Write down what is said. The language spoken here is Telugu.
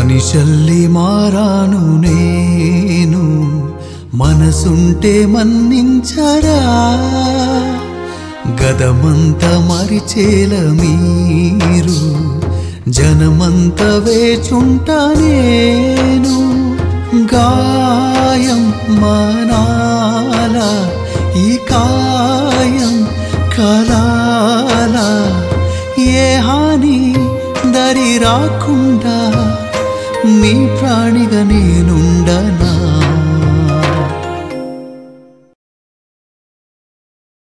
మనిషల్లి మారాను నేను మనసుంటే మన్నించరా గదమంత మరిచేల మీరు జనమంత వేచుంటా నేను గాయం మనాల ఈ కాయం కలాల ఏ హాని దరి రాకుండా మీ ప్రాణిగా నేనుండా